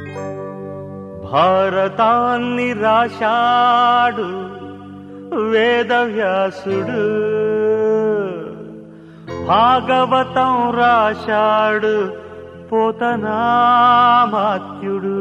భారతాన్ని రాశాడు వేదవ్యాసుడు భాగవతం రాశాడు పోతనామాత్యుడు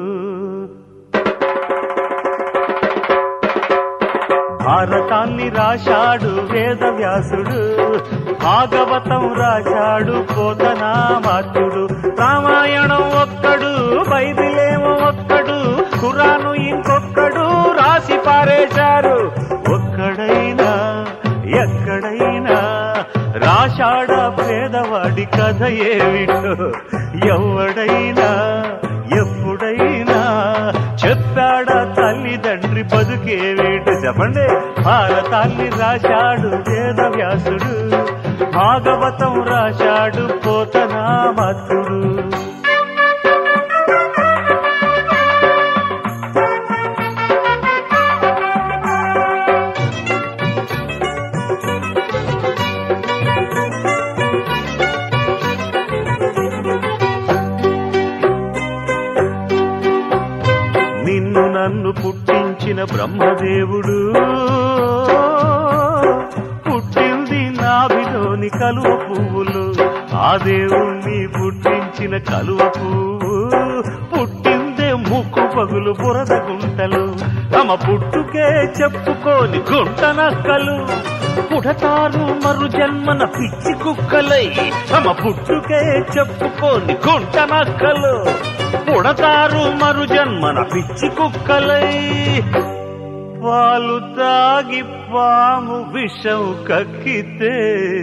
భారతాన్ని రాశాడు వేదవ్యాసుడు భాగవతం రాశాడు పోతనామాత్యుడు రామాయణం ఒక్కడు బైబిలేమో ఒక్కడు ఖురాను ఇంకొక్కడు రాసి పారేశారు ఒక్కడైనా ఎక్కడైనా రాశాడ పేదవాడి కథ ఏమిటో ఎవడైనా ఎప్పుడైనా చెప్పాడా తల్లిదండ్రి బతుకేమిటో చెప్పండి భారతాన్ని రాశాడు వేదవ్యాసుడు భాగవతం రాశాడు పోతనామతుడు నిన్ను నన్ను పుట్టించిన బ్రహ్మదేవుడు పుట్టింది నాభిలోని కలువ పువ్వులు ఆ దేవుణ్ణి పుట్టించిన కలువ పువ్వు పుట్టిందే ముక్కు పగులు బురద గుంటలు తమ పుట్టుకే చెప్పుకోని గుంట నక్కలు పుడతారు మరు జన్మన పిచ్చి కుక్కలై తమ పుట్టుకే చెప్పుకోని గుంట నక్కలు పుడతారు మరు జన్మన పిచ్చి కుక్కలై పాలు తాగి పాము విషం కక్కితే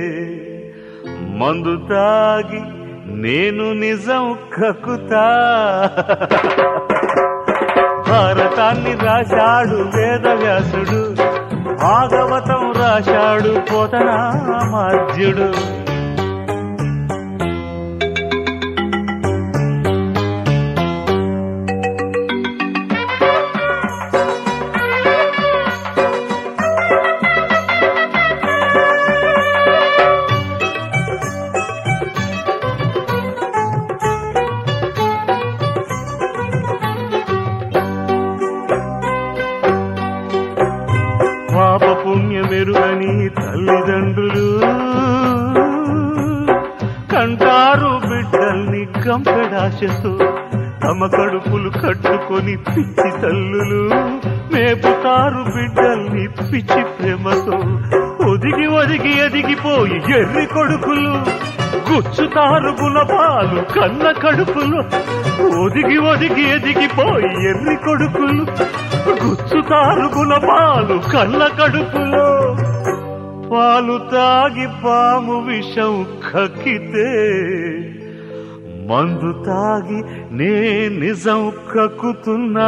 మందు తాగి నేను నిజం కక్కుతా భారతాన్ని రాశాడు వేదవ్యాసుడు భాగవతం రాశాడు పోతనామాద్యుడు పాప పుణ్యమెరుగని తల్లిదండ్రులు కంటారు బిడ్డల్ని కంపెడాశతో తమ కడుపులు కట్టుకొని పిచ్చి తల్లులు మేపుతారు బిడ్డల్ని పిచ్చి ప్రేమతో ఒదిగి ఒదిగి ఎదిగిపోయి ఎర్రి కొడుకులు గుచ్చుతారు గుణపాలు కన్న కడుపులు ఒదిగి ఒదిగి ఎదిగిపోయి ఎర్రి కొడుకులు గుచ్చుతారు గుణపాలు కన్న కడుపులో పాలు తాగి పాము విషం కక్కితే మందు తాగి నే నిజం కక్కుతున్నా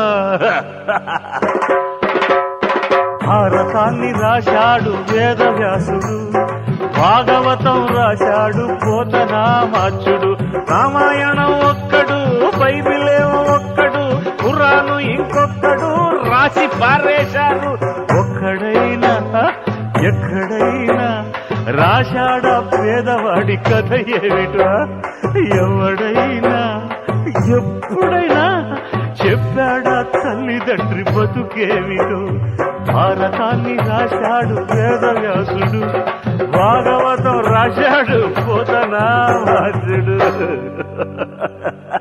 భారతాన్ని రాశాడు వేదవ్యాసుడు భాగవతం రాశాడు పోతనామాచుడు రామాయణం ఒక్కడు బైబిలేమో ఒక్కడు ఖురాను ఇంకొక్కడు రాసి పారేశారు ఒక్కడైనా ఎక్కడైనా రాశాడా పేదవాడి కథ ఏమిటా ఎవడైనా ఎప్పుడైనా చెప్పాడా తల్లిదండ్రి బతుకేమిటో భారతాన్ని రాశాడు వేదవ్యాసుడు భాగవతం రాశాడు పోతనా